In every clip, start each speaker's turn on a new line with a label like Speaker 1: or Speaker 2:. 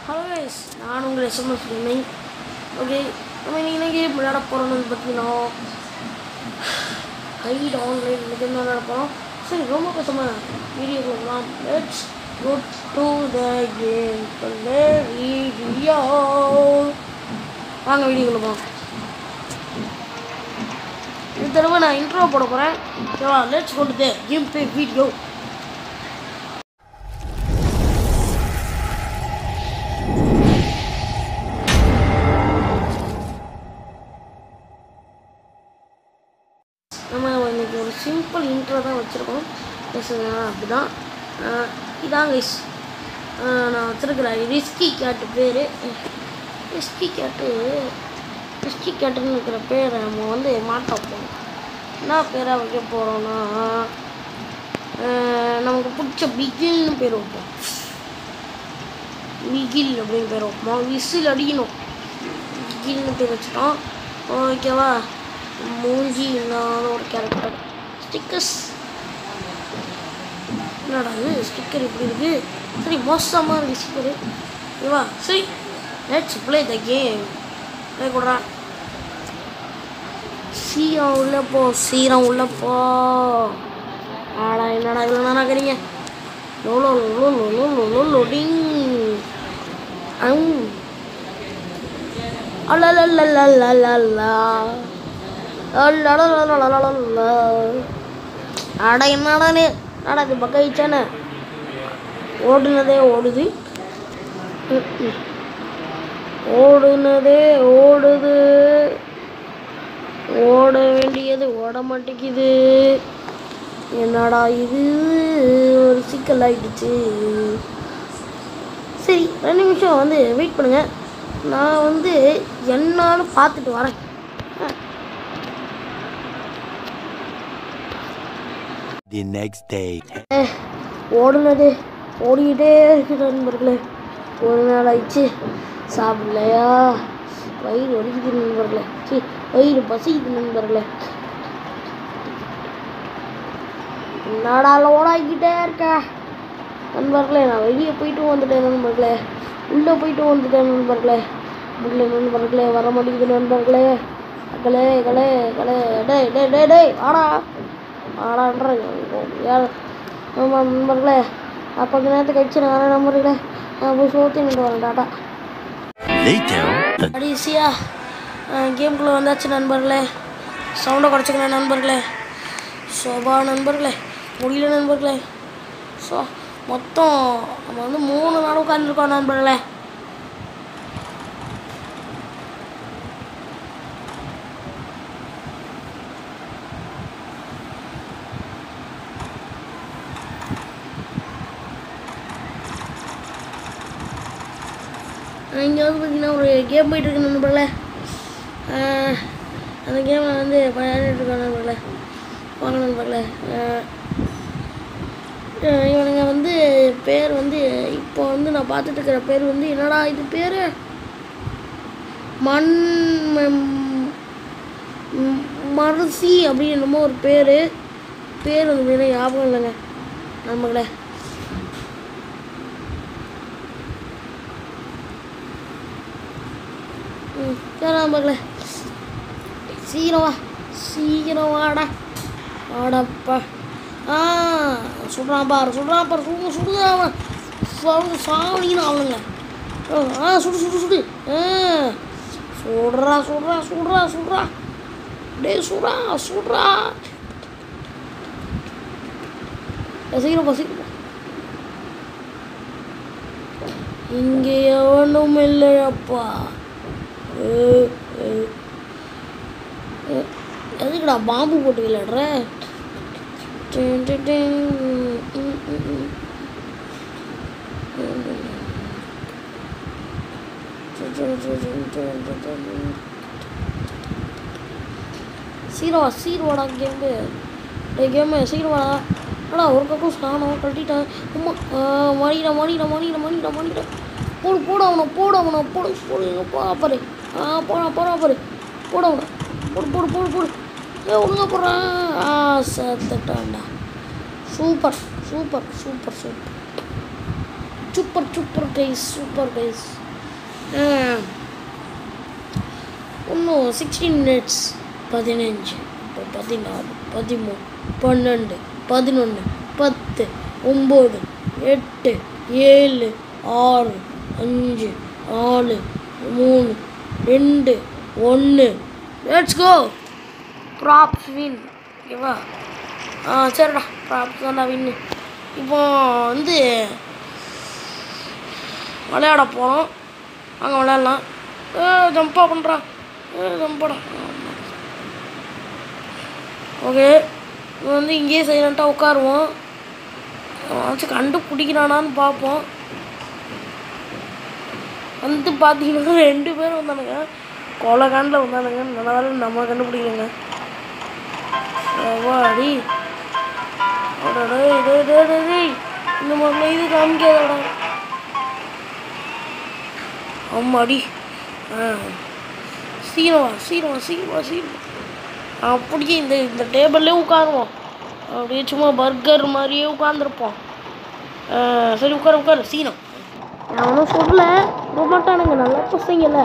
Speaker 1: Hello guys நான் உங்கள் SMS gaming okay நம்ம இன்னைக்கு என்ன கேம் விளையாட போகிறோம்னு பார்த்தீங்கன்னா ஹைட் ஆன்லைன் இந்த கேம் விளையாட போகிறோம் சரி ரொம்ப கஷ்டமாக வீடியோ கொடுக்கலாம் let's go to the game video வாங்க வீடியோக்குள்ள போகலாம் இந்த தடவை நான் இன்ட்ரோ போட போகிறேன் ஓகேவா let's go to the gameplay video நம்ம இன்னைக்கு ஒரு சிம்பிள் இன்ட்ரோ தான் வச்சுருக்கோம் பேசுங்க அப்படிதான் ஆஹ் இதான் கைஸ் நான் வச்சுருக்கிற ரிஸ்கி கேட்டு பேர் ரிஸ்கி கேட்டு ரிஸ்கி கேட்டுன்னு இருக்கிற பேரை நம்ம வந்து மாற்ற போகிறோம் என்ன பேராக வைக்க போகிறோன்னா நமக்கு பிடிச்ச பிகில்னு பேர் வைப்போம் பிகில் அப்படின்னு பேர் வைப்போம் விசில் அடிக்கணும் பிகில்னு பேர் வச்சுட்டோம் ஓகேவா மூஞ்சி இல்லாத ஒரு கேரக்டர் ஸ்டிக்கர்ஸ் என்னடா இது ஸ்டிக்கர் இப்படி இருக்கு சரி மோசமாக இருக்கு ஸ்டிக்கரு ஓகேவா சரி let's play the game play கொடுறா சீரம் உள்ள போ சீரம் உள்ள போ ஆடா என்னடா இவ்வளோ நேரம் ஆக்குறீங்க லோலோ லோலோ லோலோ லோலோ லோடிங் அம் அல்லலலலலலலா அல்லலலலலலலா. அட என்னடானே என்னடா இது பக்கம் ஆயிடுச்சானே ஓடுனதே ஓடுது ம், ம். ஓடுனதே ஓடுது ஓட வேண்டியது ஓட மாட்டேங்குது என்னடா இது ஒரு சிக்கல் ஆயிடுச்சு சரி ரெண்டு நிமிஷம் வந்து வெயிட் பண்ணுங்க நான் வந்து என்னான்னு பார்த்துட்டு வரேன் ஆ
Speaker 2: The next day.
Speaker 1: ஏ, ஓடுனது ஓடிக்கிட்டே இருக்குது நண்பர்களே ஒரு நாள் ஆயிடுச்சு சாப்பிடலையா வயிறு வலிக்குது நண்பர்களே சி வயிறு பசிக்குது நண்பர்களே என்னடா ஓடாக்கிட்டே இருக்க நண்பர்களே நான் வெளியே போயிட்டு வந்துட்டேன் நண்பர்களே உள்ளே போயிட்டு வந்துட்டேன் நண்பர்களே உள்ள நண்பர்களே வர மாட்டேங்குது நண்பர்களே கலே கலே கலே டேய் டேய் டேய் டேய் வாடா வாடான்ற யார் ஆமாம் நண்பர்களே நான் கொஞ்ச நேரத்துக்கு கழிச்சு நான் வரேன் நண்பர்களே நான் போய் சோத்தி நின்று வரேன் டாட்டா
Speaker 2: Later.
Speaker 1: கடைசியாக கேம்குள்ளே வந்தாச்சு நண்பர்களே சவுண்டை குறைச்சிக்கிறேன் நண்பர்களே சோபா நண்பர்களே முடியல நண்பர்களே ஸோ மொத்தம் நம்ம வந்து மூணு நாள் உட்காந்துருக்கோம் நண்பர்களே இங்கே வந்து பார்த்தீங்கன்னா ஒரு கேம் போயிட்டு இருக்கு நண்பர்களே ஆஹ் அந்த கேமில் வந்து விளையாடிட்டு இருக்கோம் நண்பர்களே வாங்க நண்பர்களே ஆஹ் ஆஹ் இவனுங்க வந்து பேர் வந்து இப்போ வந்து நான் பார்த்துட்டு இருக்கிற பேர் வந்து என்னடா இது பேர் மண் மெம்- ம், மருசி அப்படின்னு என்னமோ ஒரு பேர் பேர் வந்து பார்த்தீங்கன்னா ஞாபகம் இல்லைங்க நண்பர்களே ம் சரி நண்பர்களே சீக்கிரம் வா சீக்கிரம் வாடா வாடப்பா ஆ சுடுறான் பாரு சுடுறான் பாரு சுடு சுடுதான் அவன் சுடு சாவணின்னு அவனுங்க ஆ சுடு சுடு சுடு ஆ சுடுறா சுடுறா சுடுறா சுடுறா டேய் சுடுறா சுடுறா ஏய், சீக்கிரம் போ சீக்கிரம் போ. இங்கே எவனும் இல்லையப்பா ஏய், ஏய். ஏய், எதுக்குடா பாம்பு போட்டு விளையாடுற டின், டின், டின். ம், ம், ம். சீரவா சீரவாடா கேமு டேய் கேமு சீரவாடா அடா ஒரு பக்கம் காணோம் கழட்டிட்டேன் அம்மா மணிடா மணிடா மணிடா மணிடா மணிடா போடு போட அவனை போட அவனை போடு போடு போடா பாரு ஆ போடா போடா பாரு போட அவனை போடு போடு போடு போடு ஏ ஒழுங்கா போடுறான் ஆ செத்துட்டான்டா super super super super super super guys super guys இன்னும் சிக்ஸ்டீன் மினிட்ஸ் பதினஞ்சு இப்போ பதினாலு பதிமூணு பன்னெண்டு பதினொன்று பத்து ஒம்பது எட்டு ஏழு ஆறு அஞ்சு நாலு மூணு ரெண்டு ஒன்று லெட்ஸ் கோ ப்ராப்ஸ் வின் ஓகேவா ஆ சரிடா ப்ராப்ஸ் தான்டா வின்னு இப்போ வந்து விளையாட போகிறோம் அங்கே விளையாடலாம் ஏ ஜம்பா பண்ணுறா ஏ ஜம்பாடா ஓகே இப்போ வந்து இங்கேயே சைலண்ட்டாக உட்காருவோம் அவனாச்சும் கண்டுபிடிக்கிறானான்னு பார்ப்போம் வந்து பார்த்தீங்கன்னா ரெண்டு பேரும் வந்தானுங்க கொலை காண்டில் வந்தானுங்க நல்ல வேலை நம்ம கண்டுபிடிக்கலங்க அடி அடடே டேய் டேய் டேய் டேய் இந்த மாதிரிலாம் இது காமிக்காதடா அம்மாடி ஆ சீரவா சீரவா சீரவா சீரவா அப்படியே இந்த இந்த டேபிள்லே உட்காருவோம் அப்படியே சும்மா பர்கர் மாதிரியே உட்காந்துருப்போம் சரி உட்காரு உட்காரு சீனம் அவனும் சொல்லல விட மாட்டானுங்க நல்லா பசங்கல்ல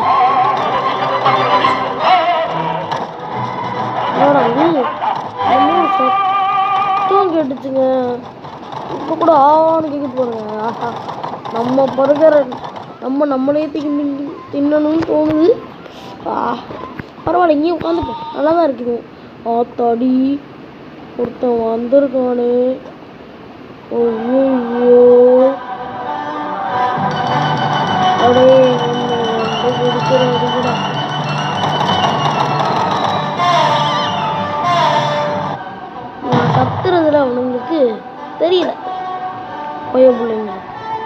Speaker 1: என்னடா இது என்ன ஒரு சத்தம் கேட்டுச்சுங்க இப்போ கூட ஆவான்னு கேட்குது பாருங்க ஆஹா நம்ம பர்கரை நம்ம நம்மளே தின்னு தின்னணும்னு தோணுது ஆ பரவாயில்ல இங்கேயும் உட்காந்துப்போம் நல்லா தான் இருக்குது ஆத்தாடி ஒருத்தன் வந்திருக்கானே ஐயோ அடே வந்து குடிக்கிற அடிக்கடா நான் கத்துறதுல அவனுங்களுக்கு தெரியல பைய பிள்ளைங்க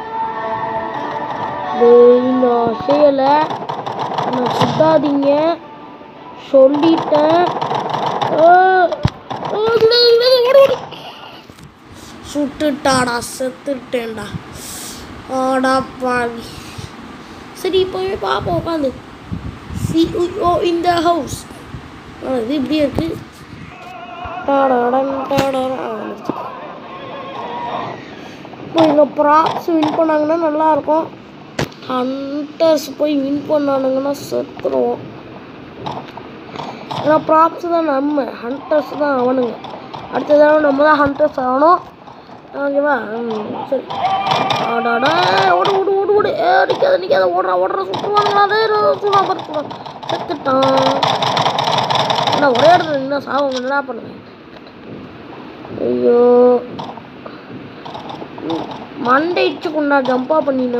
Speaker 1: டேய் நான் செய்யலை நான் சுத்தாதீங்க சொல்லிட்டேன் ஆ, ஆ, விடாது, விடாது, ஓடு, ஓடு. சுட்டுட்டாடா செத்துட்டேன்டா ஆடா பாவி சரி போய் பார்ப்போம் உட்காந்து சி ஓ இந்த ஹவுஸ் இது இப்படியே இருக்கு டாடாடன் டாடாடன். ஆ, வந்துருச்சு. இப்போ இங்கே ப்ராப்ஸ் வின் பண்ணாங்கன்னா நல்லாயிருக்கும் ஹண்டர்ஸ் போய் வின் பண்ணானுங்கன்னா செத்துருவோம் ஏன்னா ப்ராப்ஸ் தான் நம்ம ஹண்டர்ஸ் தான் அவனுங்க அடுத்த தடவை நம்ம தான் ஹண்டர்ஸ் ஆகணும் ஓகேவா ம், சரி ஆடாடா ஓடு ஓடு ஓடு ஓடு ஏ நிற்காத நிற்காத ஓடுறா ஓடுறா சுற்றுவானுங்களா அதே சுடா பார்த்து செத்துட்டான் என்ன ஒரே இடத்துல என்ன சாவம் என்ன பண்ணுங்க ஐயோ ம், மண்டை இச்சு கொண்டா ஜம்பா பண்ணினா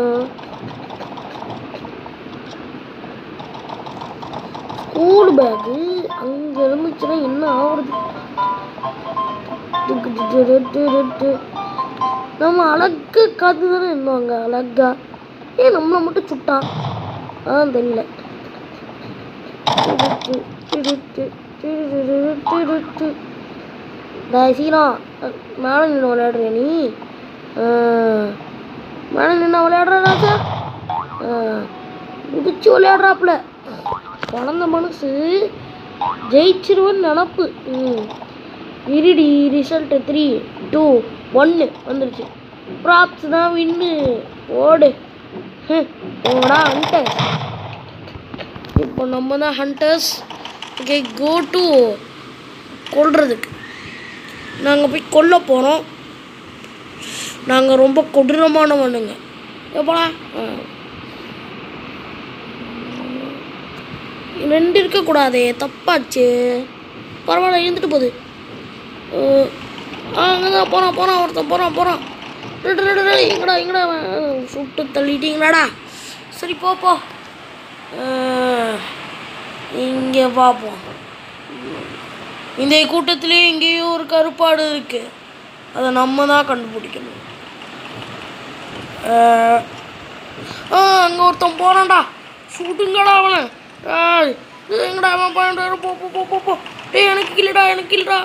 Speaker 1: ஸ்கூல் பேக்கு அங்கே இருந்துச்சுன்னா என்ன ஆகுறது டுக்கு டு டு டு டு டு. நம்ம அழகு காத்து தானே இருந்தோம் அழகா ஏன் நம்மளை மட்டும் சுட்டான் ஆ தெரியல டேய் சீனம் மேலே நின்று விளையாடுறியா நீ ஆ. மேலே நின்று விளையாடுறாச்சா குதிச்சு விளையாடுறாப்புல குழந்த மனசு ஜெயிச்சிருவன்னு நினப்பு ம் இருடி ரிசல்ட்டு த்ரீ டூ ஒன்று வந்துருச்சு ப்ராப்ஸ் தான் வின்னு ஓடு ஓடா ஹண்டர்ஸ் இப்போ நம்ம தான் ஹண்டர்ஸ் ஓகே கோ டு கொல்றதுக்கு நாங்கள் போய் கொல்ல போகிறோம் நாங்கள் ரொம்ப கொடூரமானவனுங்க எப்படா ஆ ரெண்டு இருக்கக்கூடாதே தப்பாச்சு பரவாயில்ல இருந்துட்டு போகுது அஹ், ஆ அங்கே தான் போகிறான் போகிறான் ஒருத்தன் போகிறான் போகிறான் எங்கடா எங்கடா அவன்? சுட்டு தள்ளிட்டீங்களாடா சரி போ போ இங்கே பார்ப்போம் இந்த கூட்டத்திலே எங்கேயோ ஒரு கருப்பாடு இருக்கு அதை நம்ம தான் கண்டுபிடிக்கணும் அஹ், ஆ அங்கே ஒருத்தன் போகிறான்டா சுடுங்கடா அவனை ஏய், இது எங்கடா அவன் போயிட்டு போ போ போ போ போ டேய் எனக்கு இல்லடா எனக்கு இல்லடா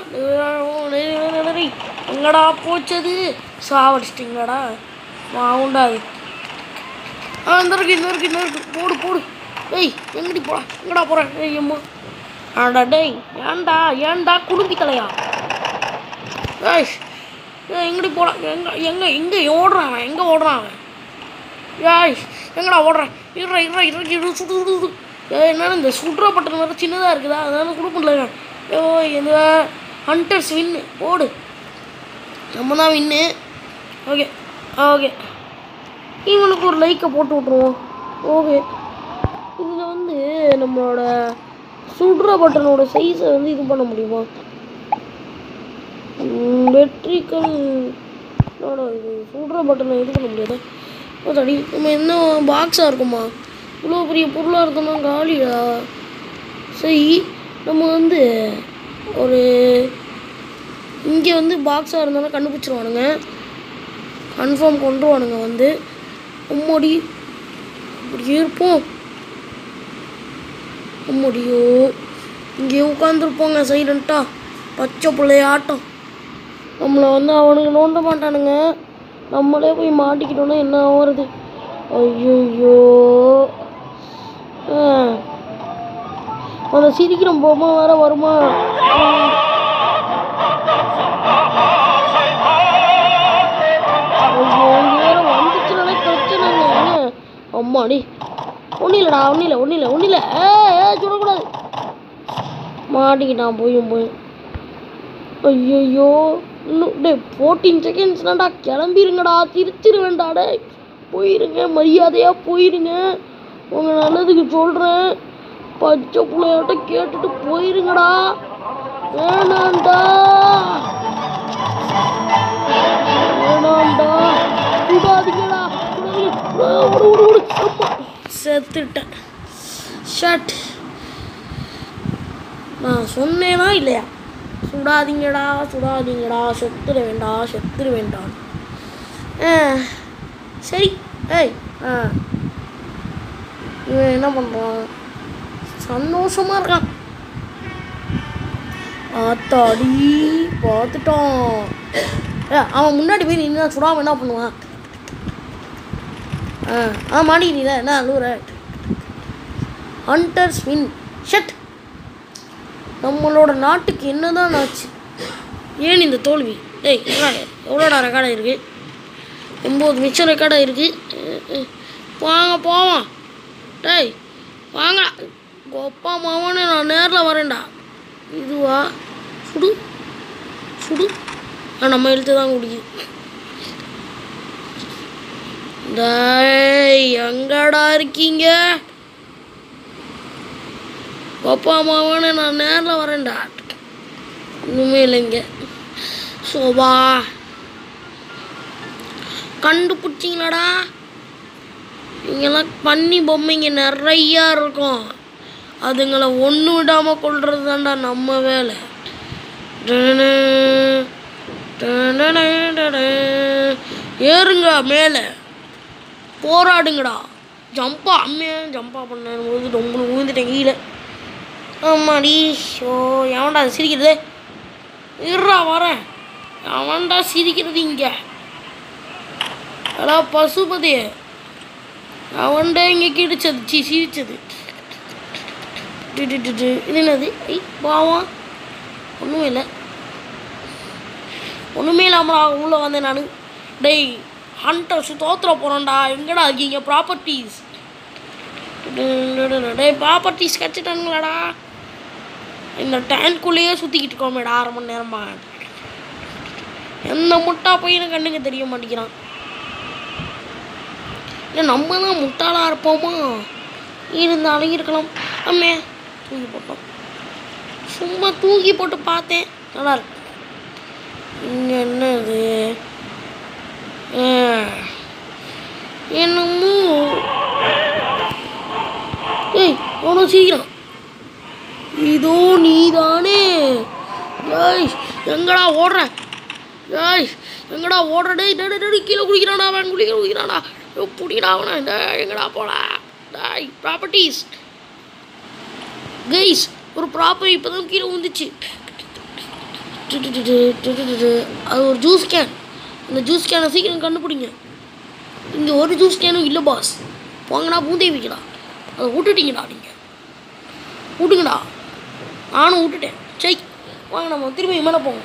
Speaker 1: எங்கடா போச்சது சாவடிச்சிட்டிங்களாடா வாவுண்டா அது ஆ இந்த இருக்கு இந்த இருக்கு இந்த இருக்கு போடு போடு ஏய் எங்கடி போடா எங்கடா போற ஏய் அம்மா ஆடா டேய் ஏன்டா ஏன்டா குடும்பி தலையா ஏய் ஏய் எங்கடி போடா எங்க எங்க எங்க ஓடுறான் அவன் எங்க ஓடுறான் அவன் ஏய் எங்கடா ஓடுறேன் இருறா இருறா இருறா இரு சுடு சுடு சுடு ஏய் என்னடா இந்த சுடுற பட்டன் வேறு சின்னதாக இருக்குதா அதனால கூட முடியல ஓ இந்த ஹண்டர்ஸ் வின்னு ஓடு நம்ம தான் வின்னு ஓகே ஓகே இவனுக்கு ஒரு லைக்கை போட்டு விட்ருவோம் ஓகே இதில் வந்து நம்மளோட சுடுற பட்டனோட சைஸை வந்து இது பண்ண முடியுமா ம், வெற்றிகள் என்னடா இது சுடுற பட்டனை இது பண்ண முடியாது ஓ தடி நம்ம என்ன பாக்ஸாக இருக்குமா இவ்வளோ பெரிய பொருளாக இருந்தோம்னா காலிடா சரி நம்ம வந்து ஒரு இங்கே வந்து பாக்ஸாக இருந்தாலும் கண்டுபிடிச்சிருவானுங்க கன்ஃபார்ம் கொண்டுருவானுங்க வந்து உம்மடி இப்படியே இருப்போம் உம்மடியோ இங்கேயே உட்காந்துருப்போங்க சைலண்ட்டாக பச்சை பிள்ளையாட்டம் நம்மளை வந்து அவனுங்க நோண்ட மாட்டானுங்க நம்மளே போய் மாட்டிக்கிட்டோன்னா என்ன ஆகுறது ஐயோ அந்த சிரிக்கிற பொம்மை வேற வருமா ஐயோ இது வேற வந்துச்சுனாலே பிரச்சனை இல்லைங்க அம்மாடி ஒன்றும் இல்லைடா ஒன்றும் இல்லை ஒன்றும் இல்லை ஒன்றும் இல்லை ஏ ஏ சுடக்கூடாது மாட்டிக்கிட்டான் போயும் போய் ஐயோ இன்னும் டே ஃபோர்டீன் செகண்ட்ஸ்னாடா கிளம்பிருங்கடா திருச்சிருவேண்டா டே போயிருங்க மரியாதையாக போயிருங்க உங்கள் நல்லதுக்கு சொல்கிறேன் பச்சை பிள்ளையாட்ட கேட்டுட்டு போயிருங்கடா வேணாண்டா வேணாண்டா விடாதீங்கடா விடாதீங்க. ஆ, விடு விடு விடு அம்மா செத்துட்டேன் ஷட் நான் சொன்னேனா இல்லையா சுடாதீங்கடா சுடாதீங்கடா செத்துட வேண்டாம் செத்துட வேண்டாம் ஆ சரி ஏய் ஆ இவன் என்ன பண்ணுறான் சந்தோஷமாக இருக்கான் ஆத்தாடி பார்த்துட்டான் ஏ அவன் முன்னாடி போய் நின்று சுடாம என்ன பண்ணுவான் ஆ ஆ மாட்டிக்கிட்டீங்களா என்ன அழுகுற ஹண்டர்ஸ் வின் ஷட் நம்மளோட நாட்டுக்கு என்னதான் ஆச்சு ஏன் இந்த தோல்வி டேய் எவ்வளோடா ரெக்கார்டாக இருக்கு எண்பது மிச்சம் ரெக்கார்டாக இருக்கு அஹ், அஹ். வாங்க போவோம் டேய் வாங்க கொப்பா மாவனே நான் நேரில் வரேன்டா இதுவா சுடு சுடு ஆ நம்ம எழுத்து தான் குடிக்குது டேய் எங்கடா இருக்கீங்க அப்பா அம்மாவானே நான் நேரில் வரேன்டா ஒன்றுமே இல்லைங்க சோபா கண்டுபிடிச்சிங்களாடா இங்கெல்லாம் பன்னி பொம்மைங்க நிறையா இருக்கும் அதுங்களை ஒன்று விடாமல் கொள்றது தான்டா நம்ம வேலை டனனு, டனனு, டனனு. ஏறுங்க மேலே போராடுங்கடா ஜம்பா அம்மையா ஜம்பா பண்ணும்போது ரொம்ப விழுந்துட்டேன் கீழே ஆமாடி ஷோ எவன்டா அது சிரிக்கிறது இருடா வரேன் எவன்டா சிரிக்கிறது இங்கே அடா பசுபதி அவன்டா இங்கே கிடிச்சது சி சிரிச்சது டு, டு, டு, டு. இது என்னது ஐ பாவம் ஒன்றுமே இல்லை ஒன்றுமே இல்லாமல் உள்ளே வந்தேன் நான் டேய் ஹண்டர்ஸ் தோத்துற போகிறோம்டா எங்கடா இருக்கீங்க ப்ராப்பர்ட்டிஸ் டேய் ப்ராப்பர்ட்டிஸ் கிடச்சிட்டானுங்களாடா இந்த டேங்க்குள்ளேயே சுற்றிக்கிட்டு இருக்கோமேடா அரை மணி நேரமா எந்த முட்டா பையனும் கண்ணுக்கு தெரிய மாட்டேங்கிறான் இல்லை நம்ம தான் முட்டாளாக இருப்போமா இருந்தாலும் இருக்கலாம் அம்மே தூக்கி போட்டோம் சும்மா தூக்கி போட்டு பார்த்தேன் நல்லா இருக்கு இங்கே என்னது ஆ, என்னமோ ஏய் அவனும் சீக்கிரம் இதோ நீதானே ஏய் எங்கடா ஓடுற ஏய் எங்கடா ஓடுற டேய் டேய், டேய், டேய், கீழே குடிக்கிறானா அவன் குளிக்க குடிக்கிறானா பிடிடா அவனை டேய் எங்கடா போடா டேய் ப்ராப்பர்ட்டிஸ் கைஸ் ஒரு ப்ராப்பர் இப்போ தான் கீழே வந்துச்சு அது ஒரு ஜூஸ் கேன் அந்த ஜூஸ் கேனை சீக்கிரம் கண்டுபிடிங்க இங்கே ஒரு ஜூஸ் கேனும் இல்லை பாஸ் போங்கடா பூந்தே வைக்கடா அதை விட்டுட்டீங்கடா நீங்கள் விட்டுங்கடா நானும் விட்டுட்டேன் சரி வாங்க நம்ம திரும்பி மேலே போவோம்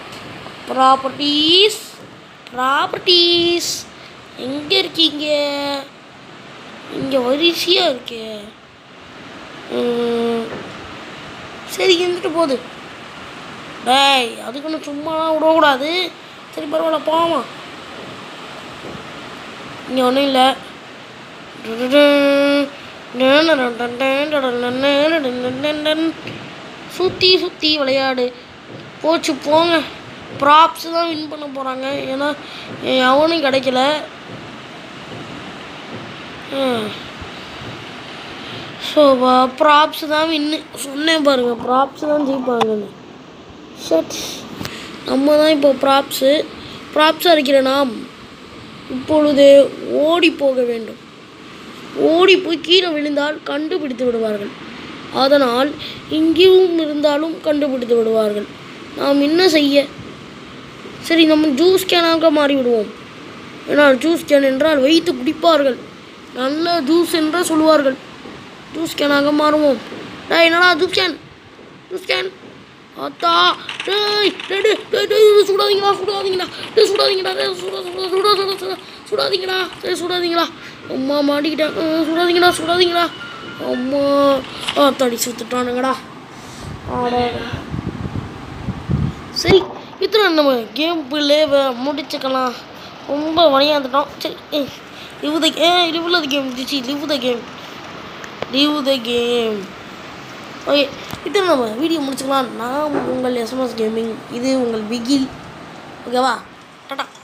Speaker 1: ப்ராப்பர்ட்டீஸ் ப்ராப்பர்ட்டீஸ் எங்கே இருக்கீங்க இங்கே வரிசையாக இருக்கே ம், சரி இருந்துட்டு போகுது டேய் அதுக்குன்னு சும்மாலாம் விடக்கூடாது சரி பரவாயில்ல போமா இங்கே ஒன்றும் இல்லை சுற்றி சுற்றி விளையாடு போச்சு போங்க ப்ராப்ஸ் தான் வின் பண்ண போகிறாங்க ஏன்னா எவனும் கிடைக்கல ஸோ ப்ராப்ஸ் தான் வின்னு சொன்னேன் பாருங்க ப்ராப்ஸ் தான் ஜெயிப்பாங்கன்னு ஷட் நம்ம தான் இப்போ ப்ராப்ஸு ப்ராப்ஸ் அடிக்கிற நாம் இப்பொழுது ஓடி போக வேண்டும் ஓடி போய் கீழே விழுந்தால் கண்டுபிடித்து விடுவார்கள் அதனால் இங்கேயும் இருந்தாலும் கண்டுபிடித்து விடுவார்கள் நாம் என்ன செய்ய சரி நம்ம ஜூஸ் கேனாக மாறி விடுவோம் ஏன்னா ஜூஸ் கேன் என்றால் வைத்து குடிப்பார்கள் நல்ல ஜூஸ் என்றே சொல்லுவார்கள் ஜூஸ் கேனாக மாறுவோம் டேய் என்னடா ஜூஸ் கேன் ஜூஸ் கேன் அத்தா டேய் டேய் டேய் டேய் டேய் சுடாதீங்களா சுடாதீங்களா டேய் சுடாதீங்கடா டேய் சுடா சுடா சுடா சுடா சுடா சுடாதீங்களா டேய் சுடாதீங்களா அம்மா மாட்டிக்கிட்டேன் அஹ், சுடாதீங்கடா சுடாதீங்களா அம்மா ஆ தடி சுத்துட்டானுங்கடா ஆட சரி இத்தனை நம்ம கேம் பிள்ளை முடிச்சுக்கலாம் ரொம்ப விளையாண்டுட்டோம் சரி லிவ் த ஏ லிவ் த கேம் சி leave the game leave the game okay இத்தனை நம்ம வீடியோ முடிச்சுக்கலாம் நான் உங்கள் எஸ்எம்எஸ் கேமிங் இது உங்கள் பிகில் ஓகேவா டாடா